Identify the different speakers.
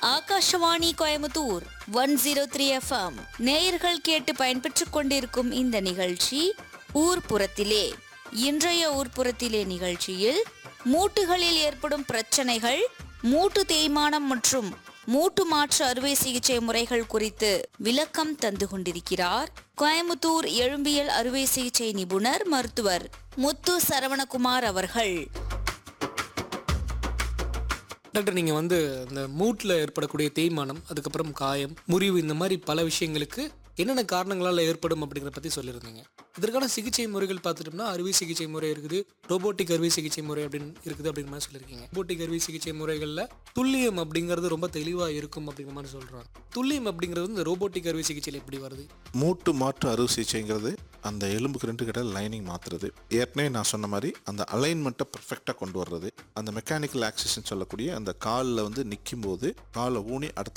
Speaker 1: Akashvani Coimbatore one zero three FM நேயர்கள் கேட்டு பயன்பெற்றுக் கொண்டிருக்கும் இந்த நிகழ்ச்சி ஊர்ப்புறத்திலே இன்றைய ஊர்ப்புறத்திலே நிகழ்ச்சியில் மூட்டுகளில் ஏற்படும் பிரச்சனைகள் மூட்டு தேய்மானம் மற்றும் மூட்டு மாற்று அறுவை சிகிச்சை முறைகள் குறித்து விளக்கம் தந்து கொண்டிருக்கிறார் கோயமுத்தூர் எழும்பியல் அறுவை சிகிச்சை நிபுணர் மருத்துவர் முத்து சரவணகுமார் அவர்கள்
Speaker 2: டாக்டர் நீங்கள் வந்து இந்த மூட்டில் ஏற்படக்கூடிய தேய்மானம் அதுக்கப்புறம் காயம் முறிவு இந்த மாதிரி பல விஷயங்களுக்கு என்னென்ன காரணங்களால் ஏற்படும் அப்படிங்கிறத பற்றி சொல்லியிருந்தீங்க இதற்கான சிகிச்சை முறைகள் பார்த்துட்டோம்னா அறுவை சிகிச்சை முறை இருக்குது ரோபோட்டிக் அறுவை சிகிச்சை முறை அப்படின்னு இருக்குது அப்படிங்கிற மாதிரி சொல்லியிருக்கீங்க ரோபோட்டிக் அறுவை சிகிச்சை முறைகளில் துல்லியம் அப்படிங்கிறது ரொம்ப தெளிவாக இருக்கும் அப்படிங்கிற மாதிரி சொல்கிறாங்க துல்லியம் அப்படிங்கிறது இந்த ரோபோட்டிக் அறுவை சிகிச்சையில் எப்படி வருது
Speaker 3: மூட்டு மாற்று அறுவை சிகிச்சைங்கிறது அந்த எலும்புக்கு ரெண்டு கிட்ட லைனிங் மாற்றுறது ஏற்கனவே நான் சொன்ன மாதிரி அந்த அலைன்மெண்ட்டை பர்ஃபெக்டாக கொண்டு வர்றது அந்த மெக்கானிக்கல் ஆக்சஸ்ன்னு சொல்லக்கூடிய அந்த காலில் வந்து நிற்கும் போது காலை ஊனி அடுத்த